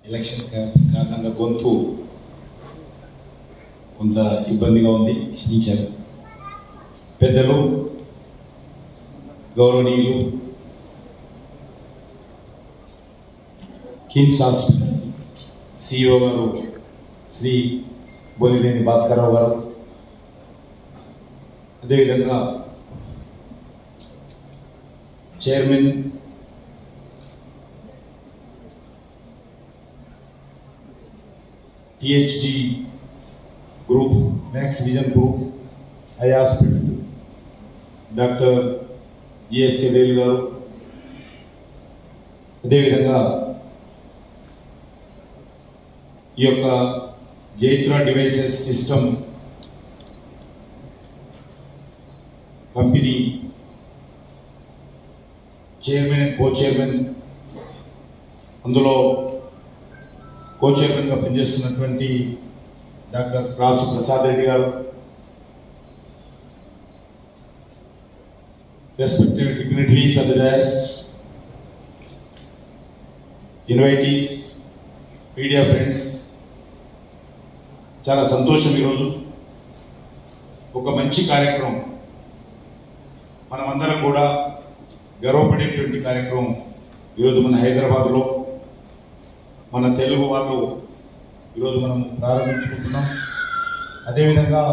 election కా- కారణంగా గొంతు కొంత ఇబ్బందిగా ఉంది క్షమించారు పెద్దలు గౌరవనీయులు కిమ్స్ హాస్పిటల్ సిఇఓ గారు శ్రీ బోలినేని భాస్కరరావు గారు అదేవిధంగా chairman T H D group Max Vision group eye hospital doctor G S K Velu garu అదేవిధంగా ఈ యొక్క Jaitra devices system company chairman and co chairman అందులో కో చైర్మన్గా పనిచేస్తున్నటువంటి doctor Rasu Prasad Reddy garu respected dignitaries of the dais invitees media friends చాలా సంతోషం ఈరోజు ఒక మంచి కార్యక్రమం మనమందరం కూడా గర్వపడేటువంటి కార్యక్రమం ఈరోజు మన హైదరాబాద్లో మన తెలుగు వాళ్ళు ఈరోజు మనం ప్రారంభించుకుంటున్నాం అదేవిధంగా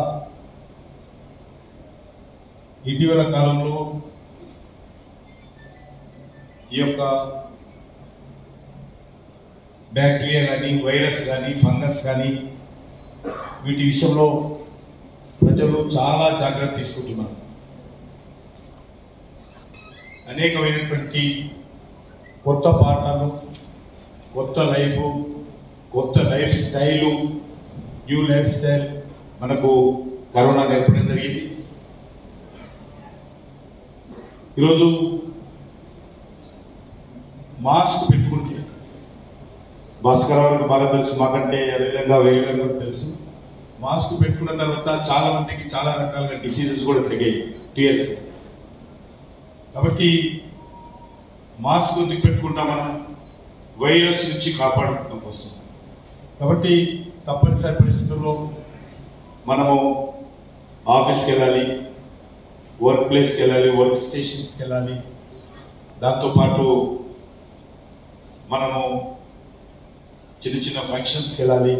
ఇటీవల కాలంలో ఈ యొక్క బ్యాక్టీరియా కానీ వైరస్ కానీ ఫంగస్ కానీ వీటి విషయంలో ప్రజలు చాలా జాగ్రత్త తీసుకుంటున్నారు అనేకమైనటువంటి కొత్త పాఠాలు కొత్త లైఫ్ కొత్త life style new life style మనకు కరోనా నేర్పడం జరిగింది ఈరోజు మాస్క్ పెట్టుకుంటే భాస్కర్ గారికి బాగా తెలుసు మాకంటే అదేవిధంగా వేలు గారు కూడా తెలుసు మాస్క్ పెట్టుకున్న తర్వాత చాలా మందికి చాలా రకాలుగా డిసీజెస్ కూడా తగ్గాయి టీఎస్ కాబట్టి మాస్క్ ఎందుకు పెట్టుకుంటాం మనం వైరస్ నుంచి కాపాడుకోవడం కోసం కాబట్టి తప్పనిసరి పరిస్థితుల్లో మనము ఆఫీస్కి వెళ్ళాలి వర్క్ ప్లేస్కి వెళ్ళాలి వర్క్ స్టేషన్స్కి వెళ్ళాలి దాంతోపాటు మనము చిన్న చిన్న ఫంక్షన్స్కి వెళ్ళాలి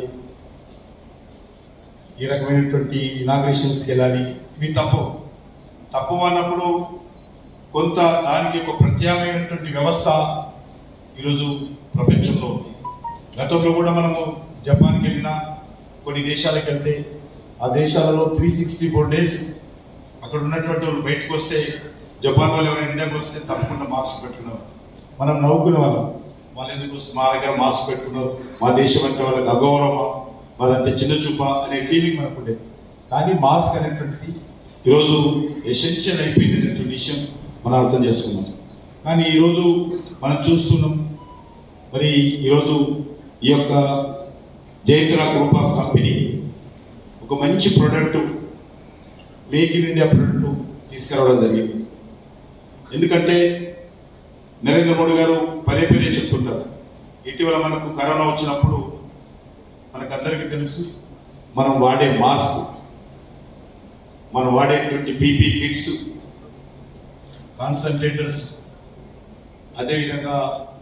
ఈ రకమైనటువంటి ఇనాగ్రేషన్స్కి వెళ్ళాలి ఇవి తప్పు తప్పు అన్నప్పుడు కొంత దానికి ఒక ప్రత్యామ్నాయమైనటువంటి వ్యవస్థ ఈరోజు ప్రపంచంలో ఉంది గతంలో కూడా మనము జపాన్కి వెళ్ళినా కొన్ని దేశాలకు వెళ్తే ఆ దేశాలలో త్రీ సిక్స్టీ ఫోర్ డేస్ అక్కడ ఉన్నటువంటి వాళ్ళు బయటకు వస్తే జపాన్ వాళ్ళు ఎవరైనా ఇండియాకి వస్తే తప్పకుండా మాస్క్ పెట్టుకున్నారు మనం నవ్వుకునే వాళ్ళం వాళ్ళు ఎందుకు వస్తే మా దగ్గర మాస్క్ పెట్టుకున్నారు మా దేశం అంటే వాళ్ళకి అగౌరవమా వాళ్ళంటే చిన్న చూప అనే ఫీలింగ్ మనకు ఉండేది కానీ మాస్క్ అనేటువంటిది ఈరోజు ఎసెన్షియల్ అయిపోయింది అనేటువంటి విషయం మనం అర్థం చేసుకున్నాం కానీ ఈరోజు మనం చూస్తున్నాం మరి ఈరోజు ఈ యొక్క జైత్ర గ్రూప్ ఆఫ్ కంపెనీ ఒక మంచి product make in India product తీసుకురావడం జరిగింది ఎందుకంటే నరేంద్ర మోడీ గారు పదే పదే చెప్తుంటారు ఇటీవల మనకు కరోనా వచ్చినప్పుడు మనకందరికీ తెలుసు మనం వాడే మాస్క్ మనం వాడేటువంటి పీపీ కిట్స్ కాన్సన్ట్రేటర్స్ అదేవిధంగా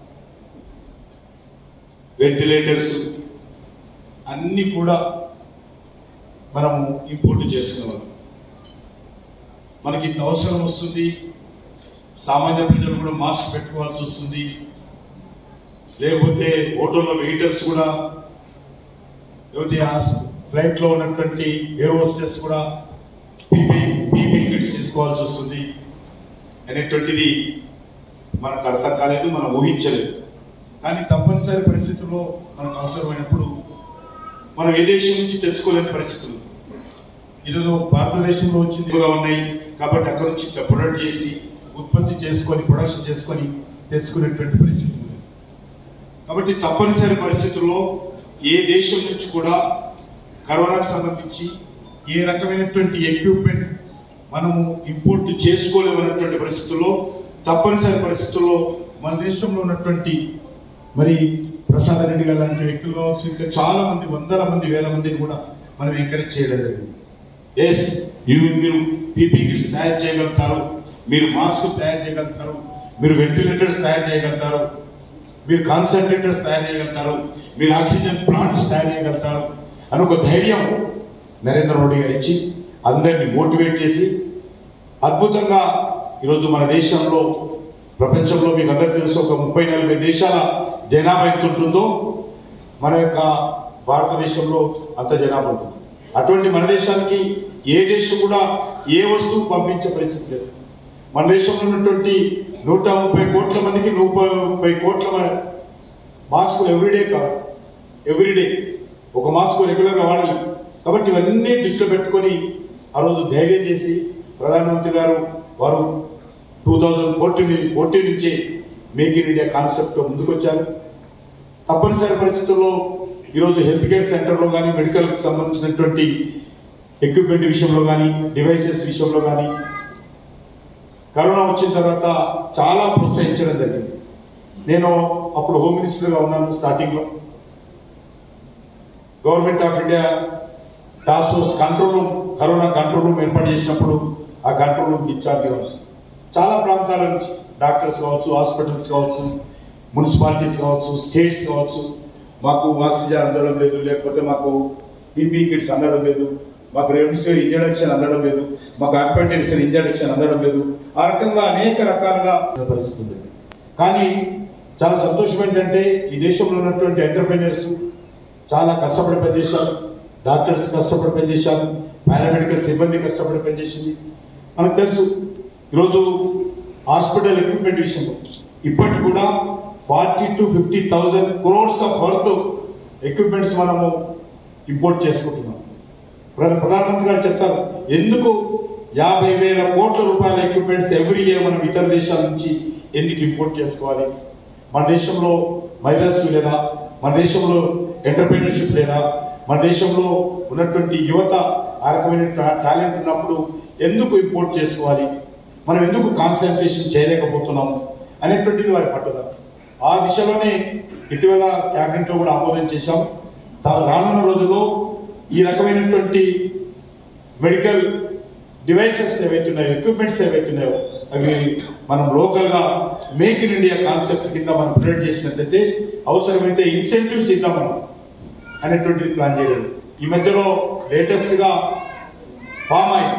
వెంటిలేటర్స్ అన్నీ కూడా మనము ఇంపోర్ట్ చేసుకునేవాళ్ళం మనకి ఇంత అవసరం వస్తుంది సామాన్య ప్రజలు కూడా మాస్క్ పెట్టుకోవాల్సి వస్తుంది లేకపోతే హోటల్లో వెయిటర్స్ కూడా లేకపోతే ఆ ఫ్లైట్లో ఉన్నటువంటి ఎయిర్ హోస్టెస్ కూడా పీపీ పీపీ కిట్స్ తీసుకోవాల్సి వస్తుంది అనేటువంటిది మనకు అర్థం కాలేదు మనం ఊహించలేదు కానీ తప్పనిసరి పరిస్థితుల్లో మనకు అవసరమైనప్పుడు మనం ఏ దేశం నుంచి తెచ్చుకోలేని పరిస్థితులు ఇదేదో భారతదేశంలో వచ్చిందిగా ఉన్నాయి కాబట్టి అక్కడ నుంచి ప్రొడక్ట్ చేసి ఉత్పత్తి చేసుకొని ప్రొడక్షన్ చేసుకొని తెచ్చుకునేటువంటి పరిస్థితి ఉంది కాబట్టి తప్పనిసరి పరిస్థితుల్లో ఏ దేశం నుంచి కూడా కరోనాకు సంబంధించి ఏ రకమైనటువంటి ఎక్విప్మెంట్ మనము ఇంపోర్ట్ చేసుకోలేమన్నటువంటి పరిస్థితుల్లో తప్పనిసరి పరిస్థితుల్లో మన దేశంలో ఉన్నటువంటి మరి ప్రసాద్ రెడ్డి గారు లాంటి వ్యక్తులు కావచ్చు ఇంకా చాలా మంది వందల మంది వేల మందిని కూడా మనం ఎంకరేజ్ చేయడం జరిగింది ఎస్ మీరు పీపీ కిట్స్ తయారు చేయగలుగుతారు మీరు మాస్క్ తయారు చేయగలుగుతారు మీరు వెంటిలేటర్స్ తయారు చేయగలుగుతారు మీరు కాన్సన్ట్రేటర్స్ తయారు చేయగలుగుతారు మీరు ఆక్సిజన్ ప్లాంట్స్ తయారు చేయగలుగుతారు అని ఒక ధైర్యం నరేంద్ర మోడీ గారు ఇచ్చి అందరినీ మోటివేట్ చేసి అద్భుతంగా ఈరోజు మన దేశంలో ప్రపంచంలో మీకు అందరికీ తెలుసు ఒక ముప్పై నలభై దేశాల జనాభా ఎంత ఉంటుందో మన యొక్క భారతదేశంలో అంత జనాభా ఉంటుంది అటువంటి మన దేశానికి ఏ దేశం కూడా ఏ వస్తువు పంపించే పరిస్థితి లేదు మన దేశంలో ఉన్నటువంటి నూట ముప్పై కోట్ల మందికి నూట ముప్పై కోట్ల మ- మాస్కులు ఎవ్రీడే కాదు ఎవ్రీడే ఒక మాస్క్ రెగ్యులర్గా వాడాలి కాబట్టి ఇవన్నీ దృష్టిలో పెట్టుకొని ఆ రోజు ధైర్యం చేసి ప్రధానమంత్రి గారు వారు టూ థౌజండ్ ఫోర్టీన్ ఫోర్టీన్ నుంచి మేక్ ఇన్ ఇండియా కాన్సెప్ట్తో ముందుకొచ్చారు తప్పనిసరి పరిస్థితుల్లో ఈరోజు హెల్త్ కేర్ సెంటర్లో కానీ మెడికల్కి సంబంధించినటువంటి ఎక్విప్మెంట్ విషయంలో కానీ డివైసెస్ విషయంలో కానీ కరోనా వచ్చిన తర్వాత చాలా ప్రోత్సహించడం జరిగింది నేను అప్పుడు హోమ్ మినిస్టర్గా ఉన్నాను స్టార్టింగ్లో government of India task force control room corona control room ఏర్పాటు చేసినప్పుడు ఆ కంట్రోల్ రూమ్ ఇన్ఛార్జ్గా ఉన్నాను చాలా ప్రాంతాల నుంచి డాక్టర్స్ కావచ్చు హాస్పిటల్స్ కావచ్చు మున్సిపాలిటీస్ కావచ్చు స్టేట్స్ కావచ్చు మాకు ఆక్సిజన్ అందడం లేదు లేకపోతే మాకు పీపీ కిట్స్ అందడం లేదు మాకు రెమ్డెసివిర్ ఇంజెక్షన్ అందడం లేదు మాకు అపెండిక్స్ ఇంజెక్షన్ అందడం లేదు ఆ రకంగా అనేక రకాలుగా పరిస్థితి ఉంది కానీ చాలా సంతోషం ఏంటంటే ఈ దేశంలో ఉన్నటువంటి ఎంటర్ప్రెన్యూర్స్ చాలా కష్టపడి పనిచేశారు డాక్టర్స్ కష్టపడి పనిచేశారు పారామెడికల్ సిబ్బంది కష్టపడి పనిచేసింది మనకు తెలుసు ఈరోజు హాస్పిటల్ ఎక్విప్మెంట్ విషయంలో ఇప్పటికి కూడా forty to fifty thousand crores of worth equipments మనము ఇంపోర్ట్ చేసుకుంటున్నాం ప్రధా- ప్రధానమంత్రి గారు చెప్తారు ఎందుకు యాభై వేల కోట్ల రూపాయల ఎక్విప్మెంట్స్ ఎవ్రీ ఇయర్ మనం ఇతర దేశాల నుంచి ఎందుకు ఇంపోర్ట్ చేసుకోవాలి మన దేశంలో మైదస్సు లేదా మన దేశంలో ఎంటర్ప్రీనర్షిప్ లేదా మన దేశంలో ఉన్నటువంటి యువత ఆ రకమైన టాలెంట్ ఉన్నప్పుడు ఎందుకు ఇంపోర్ట్ చేసుకోవాలి మనం ఎందుకు కాన్సన్ట్రేషన్ చేయలేకపోతున్నాము అనేటువంటిది వారి పట్టుదల ఆ దిశలోనే ఇటీవల క్యాబినెట్లో కూడా ఆమోదం చేశాం తా- రానున్న రోజుల్లో ఈ రకమైనటువంటి మెడికల్ డివైసెస్ ఏవైతే ఉన్నాయో ఎక్విప్మెంట్స్ ఏవైతే ఉన్నాయో అవి మనం లోకల్గా మేక్ ఇన్ ఇండియా కాన్సెప్ట్ కింద మనం ప్రొవైడ్ చేసినట్లయితే అవసరమైతే ఇన్సెంటివ్స్ ఇద్దాం మనం అనేటువంటిది ప్లాన్ చేయలేదు ఈ మధ్యలో లేటెస్ట్గా ఫామ్ ఆయిల్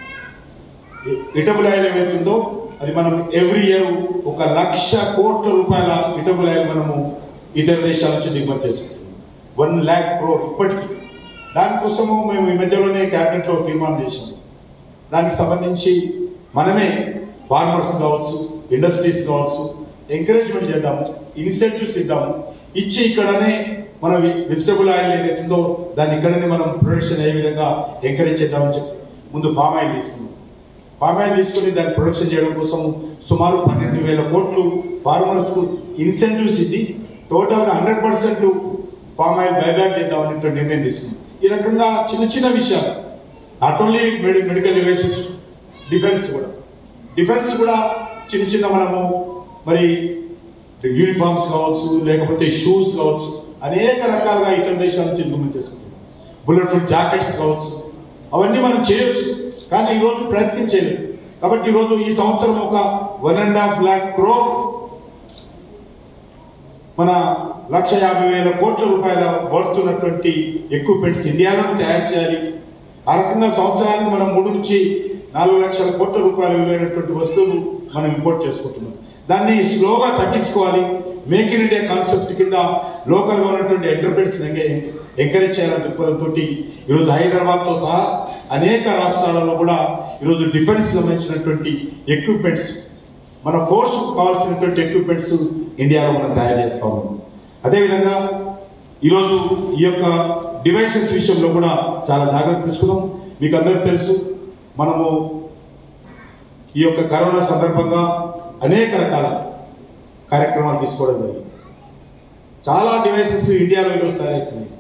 ఇటబుల్ ఆయిల్ ఏవైతుందో అది మనం ఎవ్రీ ఇయర్ ఒక లక్ష కోట్ల రూపాయల ఇటబుల్ ఆయిల్ మనము ఇతర దేశాల నుంచి దిగుమతి చేసుకుంటాం వన్ ల్యాక్ క్రోర్ ఇప్పటికీ దానికోసము మేము ఈ మధ్యలోనే క్యాబినెట్లో తీర్మానం చేశాము దానికి సంబంధించి మనమే ఫార్మర్స్ కావచ్చు ఇండస్ట్రీస్ కావచ్చు ఎంకరేజ్మెంట్ చేద్దాము ఇన్సెంటివ్స్ ఇద్దాము ఇచ్చి ఇక్కడనే మన వెజిటబుల్ ఆయిల్ ఏదైతుందో దాన్ని ఇక్కడనే మనం ప్రొడక్షన్ అయ్యే విధంగా ఎంకరేజ్ చేద్దామని చెప్పి ముందు ఫామ్ ఆయిల్ తీసుకున్నాం ఫామ్ ఆయిల్ తీసుకుని దాన్ని ప్రొడక్షన్ చేయడం కోసం సుమారు పన్నెండు వేల కోట్లు ఫార్మర్స్కు ఇన్సెంటివ్స్ ఇచ్చి టోటల్గా hundred percent palm oil buyback చేద్దామనేటువంటి నిర్ణయం తీసుకున్నాం ఈ రకంగా చిన్న చిన్న విషయాలు not only medi medical devices defence కూడా డిఫెన్స్ కూడా చిన్న చిన్న మనము మరి యూనిఫామ్స్ కావచ్చు లేకపోతే షూస్ కావచ్చు అనేక రకాలుగా ఇతర దేశాల నుంచి దిగుమతి చేసుకుంటున్నాం బుల్లెట్ ప్రూఫ్ జాకెట్స్ కావచ్చు అవన్నీ మనం చేయొచ్చు కానీ ఈరోజు ప్రయత్నం చేయలేదు కాబట్టి ఈరోజు ఈ సంవత్సరం ఒక one and half lakh crore మన లక్ష యాభై వేల కోట్ల రూపాయల వర్తున్నటువంటి ఎక్విప్మెంట్స్ ఇండియాలో తయారు చేయాలి ఆ రకంగా సంవత్సరానికి మనం మూడు నుంచి నాలుగు లక్షల కోట్ల రూపాయలు విలువైనటువంటి వస్తువులు మనం ఇంపోర్ట్ చేసుకుంటున్నాం దాన్ని స్లోగా తగ్గించుకోవాలి మేక్ ఇన్ ఇండియా కాన్సెప్ట్ కింద లోకల్గా ఉన్నటువంటి ఎంటర్ప్రైన్స్ ఎంకరేజ్ చేయాలనే దృక్పథంతో ఈరోజు హైదరాబాద్తో సహా అనేక రాష్ట్రాలలో కూడా ఈరోజు డిఫెన్స్ సంబంధించినటువంటి ఎక్విప్మెంట్స్ మన ఫోర్స్ కావాల్సినటువంటి ఎక్విప్మెంట్స్ ఇండియాలో మనం తయారు చేస్తా ఉన్నాం అదేవిధంగా ఈరోజు ఈ యొక్క డివైసెస్ విషయంలో కూడా చాలా జాగ్రత్త తీసుకున్నాం మీకు అందరికీ తెలుసు మనము ఈ యొక్క కరోనా సందర్భంగా అనేక రకాల కార్యక్రమాలు తీసుకోవడం జరిగింది చాలా డివైసెస్ ఇండియాలో ఈరోజు తయారవుతున్నాయి